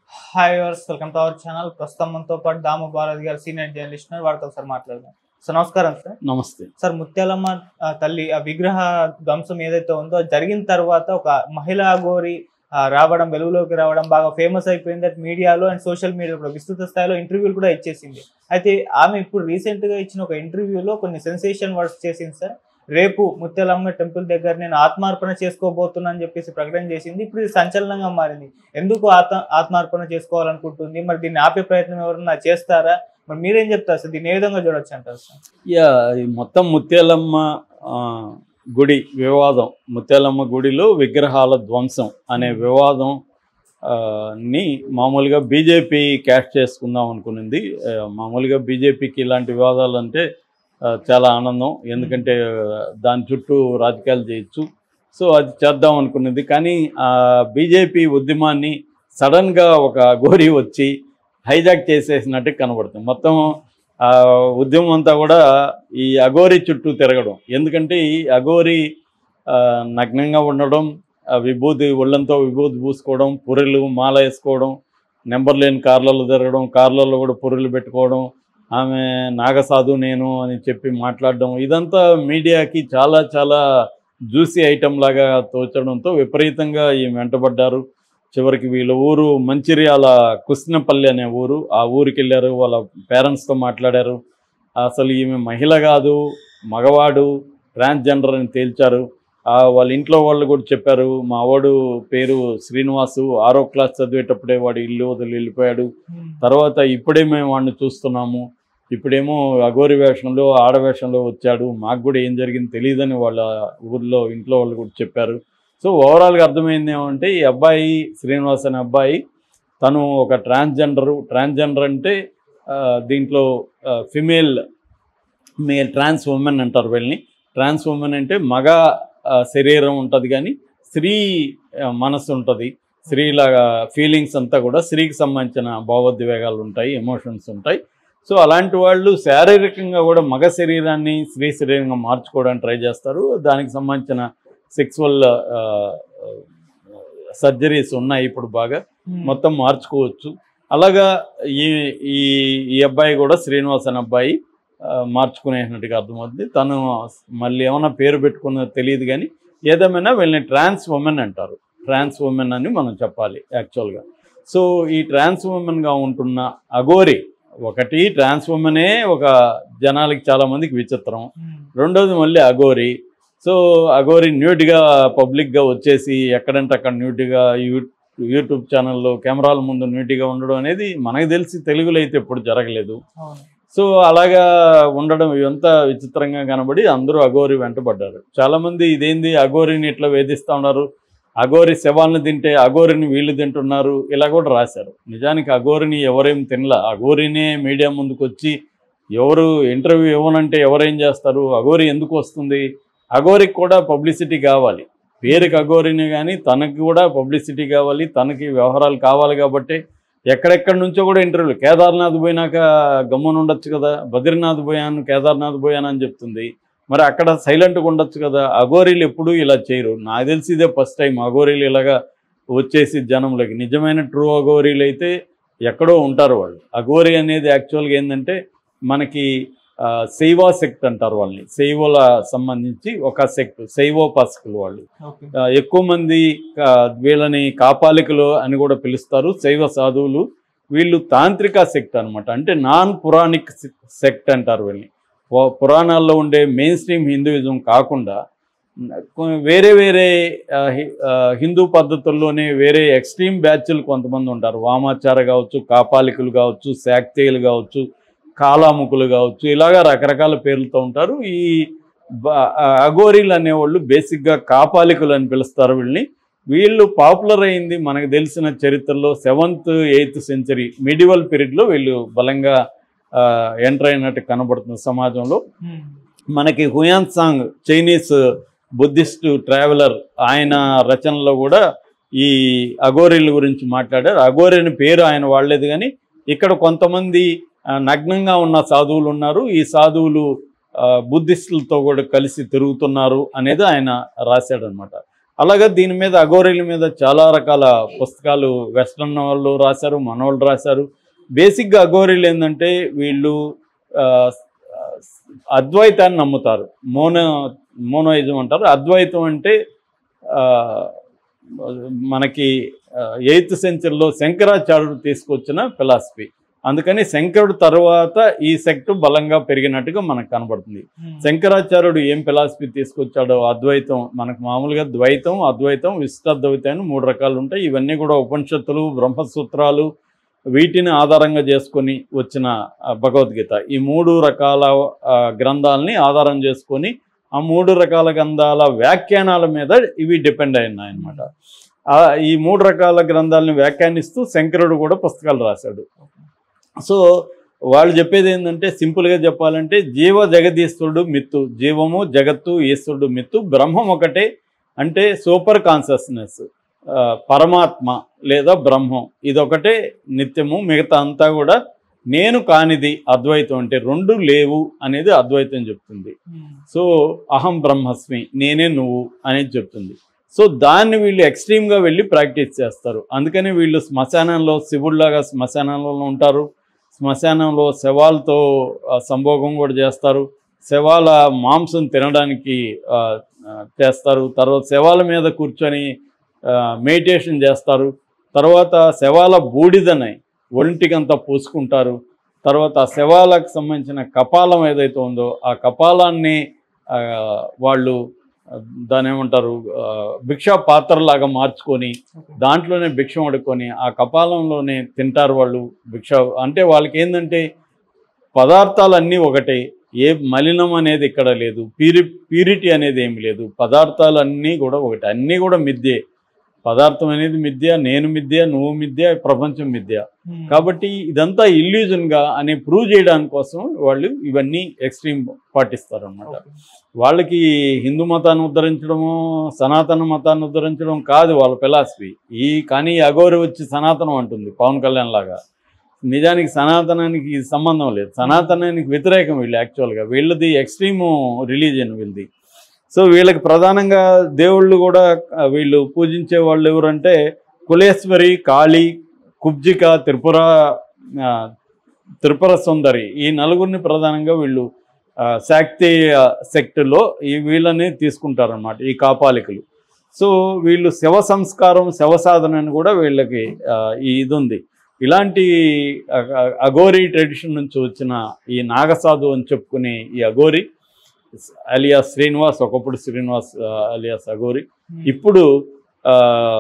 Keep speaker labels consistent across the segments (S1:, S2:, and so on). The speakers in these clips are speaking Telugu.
S1: హాయ్ వర్స్ వెల్కమ్ టు అవర్ ఛానల్ ప్రస్తుతం మనతో పాటు దాము బాలాజీ గారు సీనియర్ జర్నలిస్ట్ ఉన్నారు వారితో ఒకసారి మాట్లాడదాం సార్ నమస్కారం సార్
S2: నమస్తే
S1: సార్ ముత్యాలమ్మ ఆ, తల్లి ఆ విగ్రహ ధ్వంసం ఏదైతే ఉందో అది జరిగిన తర్వాత ఒక మహిళా గోరి ఆ, రావడం వెలుగులోకి రావడం బాగా ఫేమస్ అయిపోయింది అట్ మీడియాలో అండ్ సోషల్ మీడియాలో కూడా విస్తృత స్థాయిలో ఇంటర్వ్యూలు కూడా ఇచ్చేసింది అయితే ఆమె ఇప్పుడు రీసెంట్ గా ఇచ్చిన ఒక ఇంటర్వ్యూలో కొన్ని సెన్సేషన్ వర్డ్స్ చేసింది సార్ రేపు ముత్యాలమ్మ టెంపుల్ దగ్గర నేను ఆత్మార్పణ చేసుకోబోతున్నా అని చెప్పేసి ప్రకటన చేసింది ఇప్పుడు ఇది సంచలనంగా మారింది ఎందుకు ఆత్మ ఆత్మార్పణ చేసుకోవాలనుకుంటుంది మరి దీన్ని ఆపే ప్రయత్నం ఎవరన్నా చేస్తారా మరి మీరేం చెప్తారు సార్ దీన్ని ఏ విధంగా చూడొచ్చు అంటారు సార్
S2: యా ఈ మొత్తం ముత్యాలమ్మ ఆ, గుడి వివాదం ముత్యాలమ్మ గుడిలో విగ్రహాల ధ్వంసం అనే వివాదం ఆ, ని మామూలుగా బీజేపీ క్యాష్ చేసుకుందాం అనుకునింది ఆ, మామూలుగా బీజేపీకి ఇలాంటి వివాదాలు అంటే ఆ, చాలా ఆనందం ఎందుకంటే ఆ, దాని చుట్టూ రాజకీయాలు చేయొచ్చు సో అది చేద్దాం అనుకున్నది కానీ ఆ బీజేపీ ఉద్యమాన్ని సడన్గా ఒక గోరి వచ్చి హైజాక్ చేసేసినట్టు కనబడుతుంది మొత్తం ఆ ఉద్యమం అంతా కూడా ఈ అఘోరి చుట్టూ తిరగడం ఎందుకంటే ఈ అఘోరి ఆ, నగ్నంగా ఉండడం ఆ విభూతి ఒళ్ళంతో విభూతి పూసుకోవడం పుర్రెలు మాల వేసుకోవడం నెంబర్ లేని కార్లలో తిరగడం కార్లలో కూడా పుర్రెలు పెట్టుకోవడం ఆమె నాగసాధు నేను అని చెప్పి మాట్లాడడం ఇదంతా మీడియాకి చాలా చాలా జ్యూసీ ఐటమ్ లాగా తోచడంతో విపరీతంగా ఈ వెంటబడ్డారు చివరికి వీళ్ళ ఊరు మంచిర్యాల కుస్నపల్లి అనే ఊరు ఆ ఊరికి వెళ్ళారు వాళ్ళ పేరెంట్స్తో మాట్లాడారు అసలు ఈమె మహిళ కాదు మగవాడు ట్రాన్స్జెండర్ అని తేల్చారు ఆ వాళ్ళ ఇంట్లో వాళ్ళు కూడా చెప్పారు మా వాడు పేరు శ్రీనివాసు ఆరో క్లాస్ చదివేటప్పుడే వాడు ఇల్లు వదిలి వెళ్ళిపోయాడు తర్వాత ఇప్పుడే మేము వాడిని చూస్తున్నాము ఇప్పుడేమో అఘోరి వేషంలో ఆడవేషంలో వచ్చాడు మాకు కూడా ఏం జరిగింది తెలియదని వాళ్ళ ఊర్లో ఇంట్లో వాళ్ళు కూడా చెప్పారు సో ఓవరాల్గా అర్థమైంది ఏమంటే ఈ అబ్బాయి శ్రీనివాస్ అనే అబ్బాయి తను ఒక ట్రాన్స్జెండరు ట్రాన్స్జెండర్ అంటే ఆ, దీంట్లో ఫిమేల్ మేల్ ట్రాన్స్ ఉమెన్ అంటారు వీళ్ళని ట్రాన్స్ ఉమెన్ అంటే మగ ఆ, శరీరం ఉంటుంది కానీ స్త్రీ ఆ, మనసు ఉంటుంది స్త్రీలాగా ఫీలింగ్స్ అంతా కూడా స్త్రీకి సంబంధించిన భావోద్వేగాలు ఉంటాయి ఎమోషన్స్ ఉంటాయి సో అలాంటి వాళ్ళు శారీరకంగా కూడా మగ శరీరాన్ని స్త్రీ శరీరంగా మార్చుకోవడానికి ట్రై చేస్తారు దానికి సంబంధించిన సెక్సువల్ సర్జరీస్ ఉన్నాయి ఇప్పుడు బాగా మొత్తం మార్చుకోవచ్చు అలాగా ఈ ఈ ఈ అబ్బాయి కూడా శ్రీనివాస్ అనే అబ్బాయి ఆ, మార్చుకునేసినట్టుగా అర్థమవుతుంది తను మళ్ళీ ఏమైనా పేరు పెట్టుకున్నది తెలియదు కానీ ఏదేమైనా వీళ్ళని ట్రాన్స్ ఉమెన్ అంటారు ట్రాన్స్ ఉమెన్ అని మనం చెప్పాలి యాక్చువల్గా సో ఈ ట్రాన్స్ ఉమెన్గా ఉంటున్న అఘోరి ఒకటి ట్రాన్స్ ఉమెనే ఒక జనాలకి చాలామందికి విచిత్రం రెండోది మళ్ళీ అఘోరి సో అఘోరి న్యూట్గా పబ్లిక్గా వచ్చేసి ఎక్కడంటే అక్కడ న్యూట్గా యూ యూట్యూబ్ ఛానల్లో కెమెరాల ముందు న్యూట్గా ఉండడం అనేది మనకు తెలిసి తెలుగులో అయితే ఎప్పుడు జరగలేదు
S1: అవును
S2: సో అలాగా ఉండడం ఇదంతా విచిత్రంగా కనబడి అందరూ అఘోరి వెంటబడ్డారు చాలామంది ఇదేంది అఘోరిని ఇట్లా వేధిస్తూ ఉన్నారు అఘోరి శవాలను తింటే అఘోరిని వీళ్ళు తింటున్నారు ఇలా కూడా రాశారు నిజానికి అఘోరిని ఎవరేం తినలా అఘోరినే మీడియా ముందుకు వచ్చి ఎవరు ఇంటర్వ్యూ ఇవ్వనంటే ఎవరేం చేస్తారు అఘోరి ఎందుకు వస్తుంది అఘోరికి కూడా పబ్లిసిటీ కావాలి పేరుకి అఘోరిని కానీ తనకి కూడా పబ్లిసిటీ కావాలి తనకి వ్యవహారాలు కావాలి కాబట్టి ఎక్కడెక్కడి నుంచో కూడా ఇంటర్వ్యూలు కేదార్నాథ్ పోయినాక గమ్మున ఉండొచ్చు కదా బద్రీనాథ్ పోయాను కేదార్నాథ్ పోయాను అని చెప్తుంది మరి అక్కడ సైలెంట్గా ఉండొచ్చు కదా అఘోరీలు ఎప్పుడూ ఇలా చేయరు నాకు తెలిసి ఇదే ఫస్ట్ టైం అఘోరీలు ఇలాగా వచ్చేసి జనంలోకి నిజమైన ట్రూ అఘోరీలు అయితే ఎక్కడో ఉంటారు వాళ్ళు అఘోరి అనేది యాక్చువల్గా ఏంటంటే మనకి ఆ, శైవ సెక్ట్ అంటారు వాళ్ళని శైవల సంబంధించి ఒక సెక్ట్ శైవోపాసకులు వాళ్ళు
S1: ఓకే
S2: ఆ, ఎక్కువ మంది ఆ, వీళ్ళని కాపాలికలు అని కూడా పిలుస్తారు శైవ సాధువులు వీళ్ళు తాంత్రిక సెక్ట్ అన్నమాట అంటే నాన్ పురాణిక్ సెక్ట్ అంటారు వీళ్ళని ఓ- పురాణాల్లో ఉండే మెయిన్ స్ట్రీమ్ హిందూయిజం కాకుండా కొ- వేరే వేరే ఆ, హి- ఆ, హిందూ పద్ధతుల్లోనే వేరే ఎక్స్ట్రీమ్ బ్యాచ్లు కొంతమంది ఉంటారు వామాచార కావచ్చు కాపాలికులు కావచ్చు శాక్తేయులు కావచ్చు కాలాముకులు కావచ్చు ఇలాగా రకరకాల పేర్లతో ఉంటారు ఈ బ- ఆ, అఘోరీలు అనేవాళ్ళు బేసిక్గా కాపాలికులు అని పిలుస్తారు వీళ్ళని వీళ్ళు పాపులర్ అయింది మనకు తెలిసిన చరిత్రలో సెవెంత్ ఎయిత్ సెంచరీ మిడివల్ పీరియడ్లో వీళ్ళు బలంగా ఎంటర్ అయినట్టు కనబడుతుంది సమాజంలో మనకి Hiuen Tsang Chinese Buddhist traveller ఆయన రచనలో కూడా ఈ అఘోరీల గురించి మాట్లాడారు అఘోరి అనే పేరు ఆయన వాడలేదు కానీ ఇక్కడ కొంతమంది ఆ, నగ్నంగా ఉన్న సాధువులు ఉన్నారు ఈ సాధువులు ఆ, బుద్ధిస్టులతో కూడా కలిసి తిరుగుతున్నారు అనేది ఆయన రాశాడనమాట అలాగే దీని మీద అఘోరీల మీద చాలా రకాల పుస్తకాలు వెస్ట్రన్ వాళ్ళు రాశారు మనవాళ్ళు రాశారు బేసిక్గా అఘోరీలు ఏంటంటే వీళ్ళు ఆ, అద్వైతాన్ని నమ్ముతారు మోనో మోనోయిజం అంటారు అద్వైతం అంటే ఆ, మనకి ఎయిత్ సెంచరీలో శంకరాచార్యుడు తీసుకొచ్చిన ఫిలాసఫీ అందుకని శంకరుడు తర్వాత ఈ సెక్ట్ బలంగా పెరిగినట్టుగా మనకు కనబడుతుంది శంకరాచార్యుడు ఏం ఫిలాసఫీ తీసుకొచ్చాడో అద్వైతం మనకు మామూలుగా ద్వైతం అద్వైతం విశిష్టాద్వైతం అని మూడు రకాలు ఉంటాయి ఇవన్నీ కూడా ఉపనిషత్తులు బ్రహ్మసూత్రాలు వీటిని ఆధారంగా చేసుకొని వచ్చిన ఆ, భగవద్గీత ఈ మూడు రకాల ఆ, గ్రంథాలని ఆధారం చేసుకొని ఆ మూడు రకాల గ్రంథాల వ్యాఖ్యానాల మీద ఇవి డిపెండ్ అయి ఉన్నాయన్నమాట ఆ, ఈ మూడు రకాల గ్రంథాలను వ్యాఖ్యానిస్తూ శంకరుడు కూడా పుస్తకాలు రాశాడు సో వాళ్ళు చెప్పేది ఏంటంటే సింపుల్గా చెప్పాలంటే జీవ జగదీశ్వరుడు మిత్తు జీవము జగత్తు ఈశ్వరుడు మిత్తు బ్రహ్మం ఒకటే అంటే సూపర్ కాన్షియస్నెస్ పరమాత్మ లేదా బ్రహ్మం ఇదొకటే నిత్యము మిగతా అంతా కూడా నేను కానిది అద్వైతం అంటే రెండు లేవు అనేది అద్వైతం చెప్తుంది సో అహం బ్రహ్మస్మి నేనే నువ్వు అనేది చెప్తుంది సో దాన్ని వీళ్ళు ఎక్స్ట్రీమ్గా వెళ్ళి ప్రాక్టీస్ చేస్తారు అందుకని వీళ్ళు శ్మశానంలో శివుడిలాగా శ్మశానంలో ఉంటారు శ్మశానంలో శవాలతో ఆ, సంభోగం కూడా చేస్తారు శవాల మాంసం తినడానికి ఆ, ఆ, చేస్తారు తర్వాత శవాల మీద కూర్చొని మెడిటేషన్ చేస్తారు తర్వాత శవాల బూడిదని ఒంటికంతా పూసుకుంటారు తర్వాత ఆ శవాలకు సంబంధించిన కపాలం ఏదైతే ఉందో ఆ కపాలాన్ని ఆ, వాళ్ళు ఆ, దాని ఏమంటారు ఆ, భిక్షా పాత్రలాగా మార్చుకొని దాంట్లోనే భిక్ష వండుకొని ఆ కపాలంలోనే తింటారు వాళ్ళు భిక్ష అంటే వాళ్ళకి ఏంటంటే పదార్థాలన్నీ ఒకటే ఏ మలినం అనేది ఇక్కడ లేదు ప్యూరి ప్యూరిటీ అనేది ఏమి లేదు పదార్థాలన్నీ కూడా ఒకటే అన్నీ కూడా మిథ్యే పదార్థం అనేది మిథ్య నేను మిథ్య నువ్వు మిథ్య ప్రపంచం మిథ్య కాబట్టి ఇదంతా ఇల్యూజన్గా అని ప్రూవ్ చేయడానికి కోసం వాళ్ళు ఇవన్నీ ఎక్స్ట్రీమ్ పాటిస్తారు అన్నమాట వాళ్ళకి హిందూ మతాన్ని ఉద్ధరించడము సనాతన మతాన్ని ఉద్ధరించడం కాదు వాళ్ళ ఫిలాసఫీ ఈ కానీ ఈ అఘోరి వచ్చి సనాతనం అంటుంది పవన్ కళ్యాణ్ లాగా నిజానికి సనాతనానికి ఇది సంబంధం లేదు సనాతనానికి వ్యతిరేకం వీళ్ళు యాక్చువల్గా వీళ్ళది ఎక్స్ట్రీమ్ రిలీజియన్ వీళ్ళది సో వీళ్ళకి ప్రధానంగా దేవుళ్ళు కూడా ఆ, వీళ్ళు పూజించే వాళ్ళు ఎవరంటే కులేశ్వరి కాళీ కుబ్జిక త్రిపుర ఆ, త్రిపుర సుందరి ఈ నలుగురిని ప్రధానంగా వీళ్ళు ఆ, శాక్తేయ సెక్టులో ఈ వీళ్ళని తీసుకుంటారన్నమాట ఈ కాపాలికలు సో వీళ్ళు శవ సంస్కారం శవ సాధన అని కూడా వీళ్ళకి ఆ, ఈ ఇది ఉంది ఇలాంటి అ- అ- అఘోరీ ట్రెడిషన్ నుంచి వచ్చిన ఈ నాగసాధు అని చెప్పుకునే ఈ అఘోరి అలియాస్ శ్రీనివాస్ ఒకప్పుడు శ్రీనివాస్ ఆ, అలియాస్ అఘోరి ఇప్పుడు ఆ,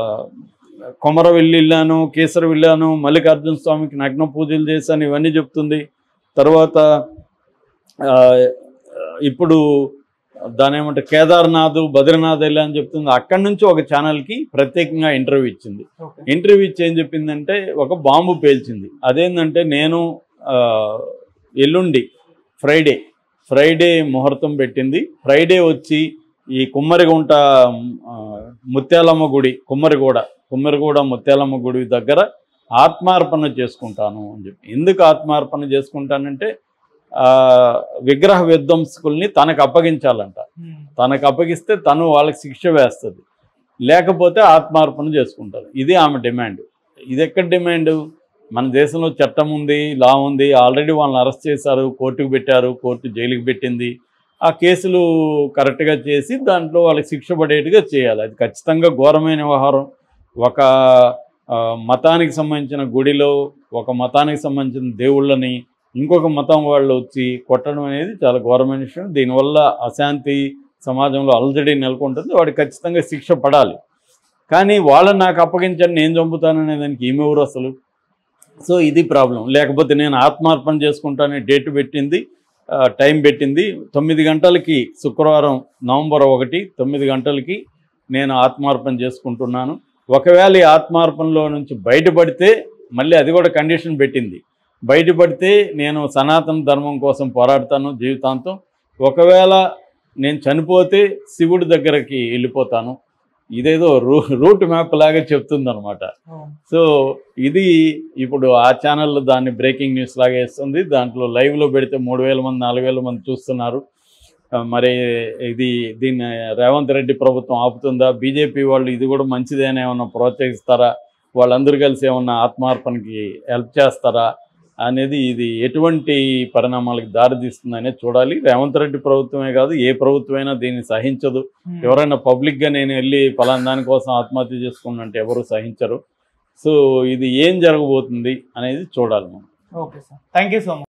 S2: కొమరవెల్లి వెళ్ళాను కేసర వెళ్ళాను మల్లికార్జున స్వామికి నగ్న పూజలు చేశాను ఇవన్నీ చెప్తుంది తర్వాత ఆ, ఇప్పుడు దాని ఏమంటే కేదార్నాథ్ బద్రీనాథ్ వెళ్ళా అని చెప్తుంది అక్కడి నుంచి ఒక ఛానల్కి ప్రత్యేకంగా ఇంటర్వ్యూ ఇచ్చింది ఇంటర్వ్యూ ఇచ్చి ఏం చెప్పిందంటే ఒక బాంబు పేల్చింది అదేంటంటే నేను ఆ, ఎల్లుండి ఫ్రైడే ఫ్రైడే ముహూర్తం పెట్టింది ఫ్రైడే వచ్చి ఈ కుమ్మరిగుంట ఆ, ముత్యాలమ్మ గుడి కుమ్మరిగూడ కుమ్మరిగూడ ముత్యాలమ్మ గుడి దగ్గర ఆత్మార్పణ చేసుకుంటాను అని చెప్పి ఎందుకు ఆత్మార్పణ చేసుకుంటానంటే ఆ, విగ్రహ విధ్వంసకుల్ని తనకు అప్పగించాలంట తనకు అప్పగిస్తే తను వాళ్ళకి శిక్ష వేస్తుంది లేకపోతే ఆత్మార్పణ చేసుకుంటారు ఇది ఆమె డిమాండ్ ఇది ఎక్కడ డిమాండ్ మన దేశంలో చట్టం ఉంది లా ఉంది ఆల్రెడీ వాళ్ళని అరెస్ట్ చేశారు కోర్టుకు పెట్టారు కోర్టు జైలుకి పెట్టింది ఆ కేసులు కరెక్ట్గా చేసి దాంట్లో వాళ్ళకి శిక్ష పడేట్టుగా చేయాలి అది ఖచ్చితంగా ఘోరమైన వ్యవహారం ఒక ఆ, మతానికి సంబంధించిన గుడిలో ఒక మతానికి సంబంధించిన దేవుళ్ళని ఇంకొక మతం వాళ్ళు వచ్చి కొట్టడం అనేది చాలా ఘోరమైన విషయం దీనివల్ల అశాంతి సమాజంలో అలజడి నెలకొంటుంది వాడికి ఖచ్చితంగా శిక్ష పడాలి కానీ వాళ్ళని నాకు అప్పగించండి నేను చంపుతాననే దానికి ఏమెవరు అసలు సో ఇది ప్రాబ్లం లేకపోతే నేను ఆత్మార్పణ చేసుకుంటానే డేట్ పెట్టింది ఆ, టైం పెట్టింది తొమ్మిది గంటలకి శుక్రవారం నవంబర్ ఒకటి తొమ్మిది గంటలకి నేను ఆత్మార్పణ చేసుకుంటున్నాను ఒకవేళ ఈ ఆత్మార్పణలో నుంచి బయటపడితే మళ్ళీ అది కూడా కండిషన్ పెట్టింది బయటపడితే నేను సనాతన ధర్మం కోసం పోరాడతాను జీవితాంతం ఒకవేళ నేను చనిపోతే శివుడి దగ్గరకి వెళ్ళిపోతాను ఇదేదో రూ రూట్ మ్యాప్ లాగా చెప్తుందనమాట సో ఇది ఇప్పుడు ఆ ఛానల్లో దాన్ని బ్రేకింగ్ న్యూస్ లాగా వేస్తుంది దాంట్లో లైవ్లో పెడితే మూడు వేల మంది నాలుగు వేల మంది చూస్తున్నారు ఆ, మరి ఇది దీన్ని రేవంత్ రెడ్డి ప్రభుత్వం ఆపుతుందా బీజేపీ వాళ్ళు ఇది కూడా మంచిదేనా ఏమన్నా ప్రోత్సహిస్తారా వాళ్ళందరూ కలిసి ఏమన్నా ఆత్మార్పణకి హెల్ప్ చేస్తారా అనేది ఇది ఎటువంటి పరిణామాలకు దారితీస్తుంది అనేది చూడాలి రేవంత్ రెడ్డి ప్రభుత్వమే కాదు ఏ ప్రభుత్వమైనా దీన్ని సహించదు
S1: ఉమ్.
S2: ఎవరైనా పబ్లిక్గా నేను వెళ్ళి ఫలానా దానికోసం ఆత్మహత్య చేసుకున్నంటే ఎవరు సహించరు సో ఇది ఏం జరగబోతుంది అనేది చూడాలి మనం
S1: okay sir thank you so much